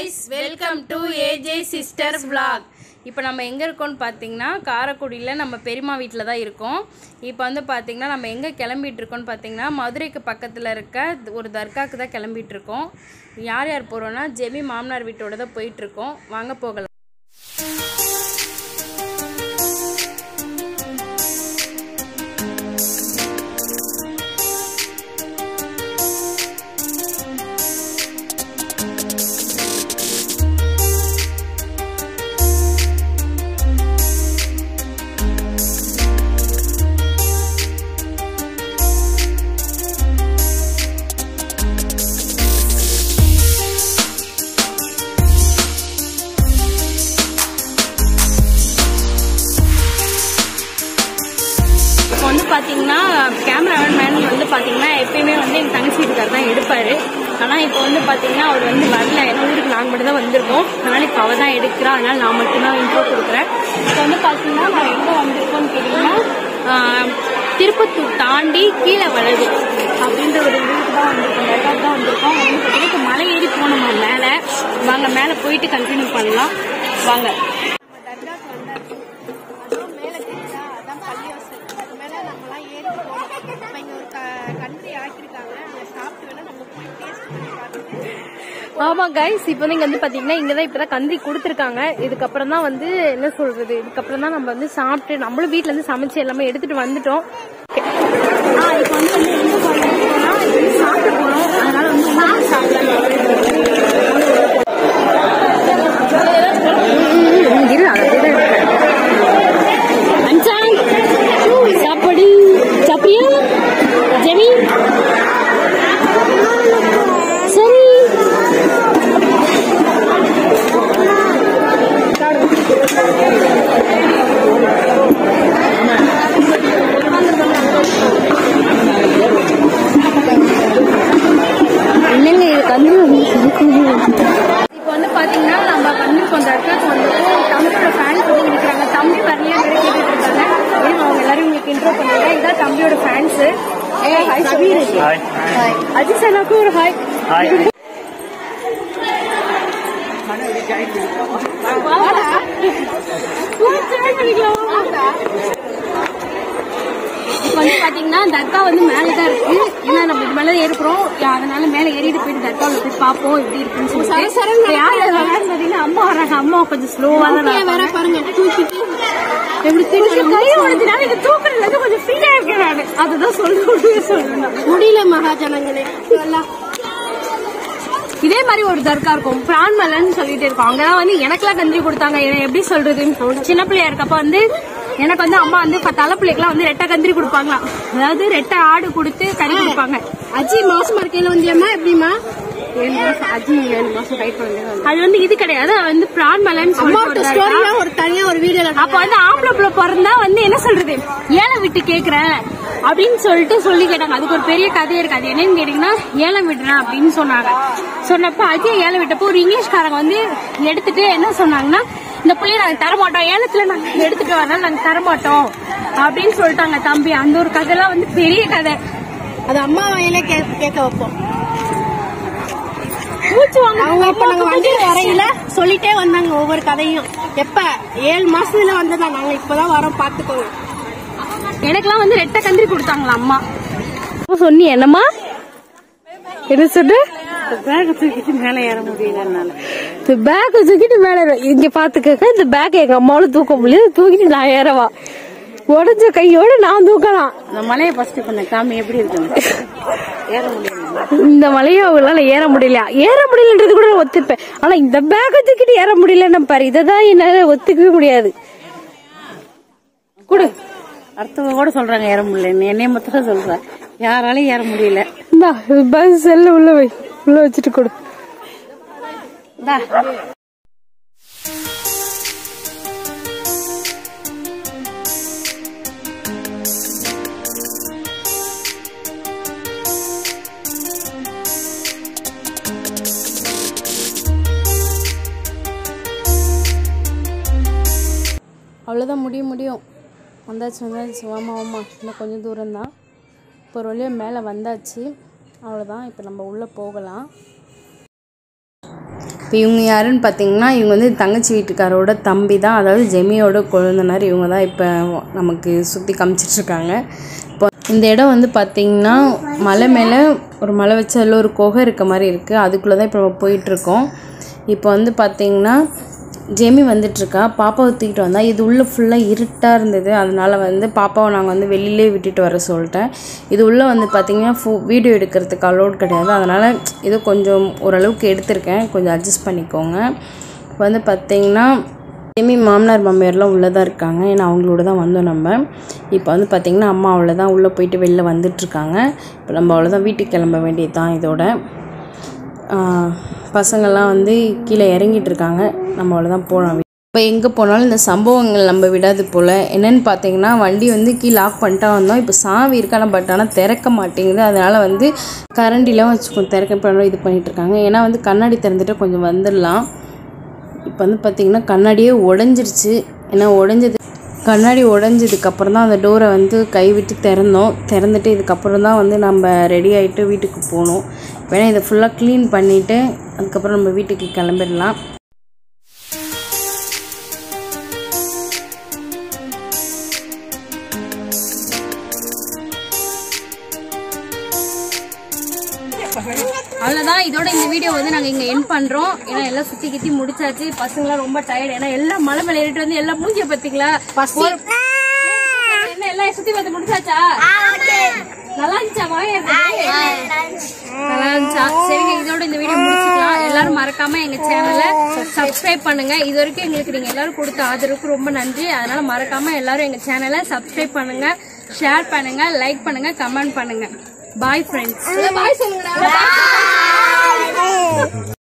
Guys welcome to AJ sister vlog இப்போ நம்ம எங்கே இருக்கோம்னு பார்த்தீங்கன்னா காரைக்குடியில் நம்ம பெரியம்மா வீட்டில் தான் இருக்கோம் இப்போ வந்து பார்த்தீங்கன்னா நம்ம எங்கே கிளம்பிட்டு இருக்கோம்னு பார்த்தீங்கன்னா மதுரைக்கு பக்கத்தில் இருக்க ஒரு தர்காக்கு தான் கிளம்பிட்டு இருக்கோம் யார் யார் போகிறோன்னா ஜெமி மாமனார் வீட்டோட தான் போயிட்டுருக்கோம் வாங்க போகலாம் இப்போ வந்து பார்த்தீங்கன்னா கேமராமேன் வந்து பார்த்தீங்கன்னா எப்பயுமே வந்து எங்கள் தங்கச்சி வீட்டுக்கார் தான் எடுப்பார் ஆனால் இப்போ வந்து பார்த்தீங்கன்னா அவர் வந்து வரல எங்கள் ஊருக்கு நாங்கள் மட்டும் தான் வந்திருக்கோம் அதனால் இப்போ அவள் தான் எடுக்கிறா அதனால் நான் மட்டும்தான் இன்ட்ரோ கொடுக்குறேன் இப்போ வந்து பார்த்தீங்கன்னா நான் எங்கே வந்திருக்கோம்னு கேட்டிங்கன்னா ஆஹ், திருப்பத்தூர் தாண்டி கீழே வளருது அப்படின்ற ஒரு ஊருக்கு தான் வந்திருக்கோம் ரெக்கார்ட் தான் வந்திருக்கோம் வந்து பார்த்தீங்கன்னா இப்போ மலை ஏறி போகணுமா மேலே வாங்க மேலே போயிட்டு கண்டினியூ பண்ணலாம் வாங்க அதுவும் மேலே தெரியுதா அதான் பள்ளிவாசல் அது மேலே நம்மலாம் ஏறி போகணும் இப்போ இங்கே ஒரு க கண்ட்ரி ஆக்கியிருக்காங்க அங்கே சாப்பிட்டு வேணா நம்ம போய் டேஸ்ட் பண்ணி பார்த்துட்டு ஆமா கைஸ் இப்போ வந்து இங்க வந்து பாத்தீங்கன்னா இங்க தான் இப்பதான் கந்திரி கொடுத்துருக்காங்க இதுக்கப்புறம் தான் வந்து என்ன சொல்றது இதுக்கப்புறம் தான் நம்ம வந்து சாப்பிட்டு நம்மளும் வீட்ல இருந்து சமைச்சு எல்லாமே எடுத்துட்டு வந்துட்டோம் ஆ இப்போ வந்து வந்து எங்க போறோம்னா இப்போ வந்து சாப்பிட போறோம் அதனால வந்து உணவு சாப்பிடலாம் இரு அதை அஞ்சாங் சாப்பாடு சாப்பிடியா ஜெமி சரி என்னங்க இது கந்து இப்போ வந்து பாத்தீங்கன்னா நம்ம வந்து கொஞ்சம் இடத்துக்கு வந்திருக்கோம் தம்பியோட ஃபேன்ஸ் வந்து இருக்கிறாங்க தம்பி வரலையா கேட்டுட்டு இருக்காங்க இருங்க, அவங்க எல்லாரும் உங்களுக்கு இன்ட்ரோ பண்ணுங்க இதான் தம்பியோட ஃபேன்ஸ் ஹாய் அஜித் சனாக்கும் ஒரு ஹாய் ஹாய் இப்போ வந்து பாத்தீங்கன்னா தர்கா வந்து மேலே தான் இருக்கு ஏன்னா நம்ம இது மேலே ஏறுறோம் அதனால மேலே ஏறிட்டு போயிட்டு தர்காவில் போய் பார்ப்போம் எப்படி இருக்குன்னு சொல்லிட்டு யார் யார் வரான்னு பாத்தீங்கன்னா அம்மா வராங்க அம்மா கொஞ்சம் ஸ்லோவா தான் வேற வராங்க. பாருங்க தூக்கிட்டு எப்படி திரும்ப கை உடஞ்சினாலும் இது தூக்குறதுல இருந்து கொஞ்சம் ஃப்ரீயா இருக்கேன் நான் அதுதான் சொல்ல சொல்லணும் முடியல மகாஜனங்களே எல்லாம் இதே மாதிரி ஒரு தர்கா இருக்கும் பிரான் மலன்னு சொல்லிட்டு இருக்கோம் அங்கதான் வந்து எனக்கெல்லாம் கஞ்சி கொடுத்தாங்க என்ன எப்படி சொல்றது சின்ன பிள்ளையா இருக்கப்ப வந்து எனக்கு வந்து அம்மா வந்து இப்ப தலை பிள்ளைக்கெல்லாம் வந்து ரெட்டை கந்திரி கொடுப்பாங்களாம் அதாவது ரெட்டை ஆடு கொடுத்து கறி கொடுப்பாங்க அஜி மாசமா இருக்கையில வந்தியம்மா எப்படிமா ஏழு மாசம் அஜி ஏழு மாசம் கைட் பண்ணுங்க அது வந்து இது கிடையாது அது வந்து பிரான் மலன்னு அம்மாவோட சொல்லிட்டு ஒரு ஸ்டோரிலாம் ஒரு தனியா ஒரு வீடியோல அப்ப வந்து ஆம்பளை பிள்ளை பிறந்தா வந்து என்ன சொல்றது ஏலம் விட்டு கேக்குறேன் அப்படின்னு சொல்லிட்டு சொல்லி கேட்டாங்க அதுக்கு ஒரு பெரிய கதையே இருக்கு அது என்னன்னு கேட்டீங்கன்னா ஏலம் விடுறேன் அப்படின்னு சொன்னாங்க சொன்னப்ப அஜய் ஏலம் விட்டப்போ ஒரு இங்கிலீஷ்காரங்க வந்து எடுத்துட்டு என்ன சொன்னாங்கன்னா இந்த பிள்ளைய நாங்க தரமாட்டோம் ஏலத்துல நாங்க எடுத்துட்டு வரனால நாங்க தரமாட்டோம் அப்படின்னு சொல்லிட்டாங்க தம்பி அந்த ஒரு கதைலாம் வந்து பெரிய கதை அது அம்மா வாயில கே- கேட்க வைப்போம் மூச்சு வாங்க அவங்க இப்ப நாங்க வண்டியில வரையில சொல்லிட்டே வந்தாங்க ஒவ்வொரு கதையும் எப்ப ஏழு மாசத்துல வந்ததா நாங்க இப்பதான் வரோம் பாத்துக்கோங்க எனக்கெல்லாம் வந்து ரெட்டை கந்திரி கொடுத்தாங்களா அம்மா சொன்னி என்னம்மா என்ன சொன்ன பேக தூக்கிட்டு மேல ஏற முடியல என்னால இந்த பேக் தூக்கிட்டு மேல ஏறு. இங்க பாத்துக்க இந்த பேக் எங்க அம்மாவால தூக்க முடியாது தூக்கிட்டு நான் ஏறவா உடஞ்ச கையோட நான் தூக்கலாம் அந்த மலையை ஃபர்ஸ்ட் கொஞ்சம் காமி எப்படி இருக்குன்னு ஏற முடியல இந்த மலையை அவங்களால ஏற முடியல ஏற முடியலன்றது கூட நான் ஒத்துப்பேன் ஆனா இந்த பேக்கை தூக்கிட்டு ஏற முடியலன்னு பாரு இததான் என்னால ஒத்துக்கவே முடியாது கொடு அடுத்தவங்க கூட சொல்றாங்க ஏற முடியல என்னைய மொத்தம் சொல்றேன் யாராலையும் ஏற முடியல இந்தா பஸ் செல்ல உள்ள வை உள்ள வச்சுட்டு கொடு இந்தா அவ்வளோதான் முடியும் முடியும் வந்தாச்சு வந்தாச்சு வாமா வாமா இன்னும் கொஞ்சம் தூரம் தான் இப்போ ஒரு வழியாக மேலே வந்தாச்சு அவ்வளோதான் இப்போ நம்ம உள்ளே போகலாம் இப்போ இவங்க யாருன்னு பார்த்தீங்கன்னா இவங்க வந்து தங்கச்சி வீட்டுக்காரோட தம்பி தான் அதாவது ஜெமியோட குழந்தனார் இவங்க தான் இப்போ நமக்கு சுற்றி காமிச்சிட்ருக்காங்க இப்போ இந்த இடம் வந்து பார்த்திங்கன்னா மலை மேலே ஒரு மலை வச்சு அதில் ஒரு குகை இருக்க மாதிரி இருக்குது அதுக்குள்ளே தான் இப்போ நம்ம போயிட்டுருக்கோம் இப்போ வந்து பார்த்திங்கன்னா ஜெமி வந்துட்டுருக்கா பாப்பாவை தூக்கிட்டு வந்தா இது உள்ளே ஃபுல்லாக இருட்டாக இருந்தது அதனால வந்து பாப்பாவை நாங்கள் வந்து வெளியிலே விட்டுட்டு வர சொல்லிட்டேன் இது உள்ளே வந்து பார்த்திங்கன்னா ஃபோ வீடியோ எடுக்கிறதுக்கு அலோட் கிடையாது அதனால் இது கொஞ்சம் ஓரளவுக்கு எடுத்திருக்கேன் கொஞ்சம் அட்ஜஸ்ட் பண்ணிக்கோங்க இப்போ வந்து பார்த்திங்கன்னா ஜெமி மாமனார் மாமியார்லாம் உள்ளே தான் இருக்காங்க ஏன்னா அவங்களோட தான் வந்தோம் நம்ம இப்போ வந்து பார்த்திங்கன்னா அம்மா அவ்வளோதான் உள்ளே போயிட்டு வெளில வந்துட்டுருக்காங்க இப்போ நம்ம அவ்வளோதான் வீட்டுக்கு கிளம்ப வேண்டியது தான் இதோட ஆஹ் பசங்கள்லாம் வந்து கீழே இறங்கிட்டு இருக்காங்க நம்ம அவ்வளோதான் போகலாம் இப்போ எங்கே போனாலும் இந்த சம்பவங்கள் நம்ம விடாது போல் என்னென்னு பார்த்தீங்கன்னா வண்டி வந்து கீ லாக் பண்ணிட்டா வந்தோம் இப்போ சாவி இருக்கான பட் ஆனால் திறக்க மாட்டேங்குது அதனால் வந்து கரண்டிலாம் வச்சு திறக்க பண்ண இது பண்ணிட்டு இருக்காங்க ஏன்னா வந்து கண்ணாடி திறந்துட்டு கொஞ்சம் வந்துடலாம் இப்போ வந்து பார்த்திங்கன்னா கண்ணாடியே உடஞ்சிருச்சு ஏன்னா உடஞ்சது கண்ணாடி உடஞ்சதுக்கப்புறம் தான் அந்த டோரை வந்து கைவிட்டு திறந்தோம் திறந்துட்டு இதுக்கப்புறம் தான் வந்து நம்ம ரெடி ஆகிட்டு வீட்டுக்கு போகணும் வேணால் இதை ஃபுல்லாக க்ளீன் பண்ணிவிட்டு அதுக்கப்புறம் நம்ம வீட்டுக்கு கிளம்பிடலாம் அவ்வளோதான் இதோட இந்த வீடியோ வந்து நாங்கள் இங்கே என் பண்ணுறோம் ஏன்னா எல்லாம் சுற்றி கித்தி முடிச்சாச்சு பசங்களாம் ரொம்ப டயர்ட் ஏன்னா எல்லாம் மலை மேலே ஏறிட்டு வந்து எல்லாம் மூஞ்சிய பார்த்தீங்களா ஒரு- என்ன எல்லாம் சுற்றி பார்த்து முடிச்சாச்சா நல்லா இருந்துச்சா வாயா நல்லா இருந்துச்சா சரிங்க இதோட இந்த வீடியோ முடிச்சுக்கலாம் எல்லாரும் மறக்காம எங்க சேனலை சப்ஸ்கிரைப் பண்ணுங்க இது வரைக்கும் எங்களுக்கு நீங்க எல்லாரும் கொடுத்த ஆதரவுக்கு ரொம்ப நன்றி அதனால மறக்காம எல்லாரும் எங்க சேனலை சப்ஸ்கிரைப் பண்ணுங்க ஷேர் பண்ணுங்க லைக் பண்ணுங்க கமெண்ட் பண்ணுங்க பாய் ஃப்ரெண்ட்ஸ் பாய் சொல்லுங்க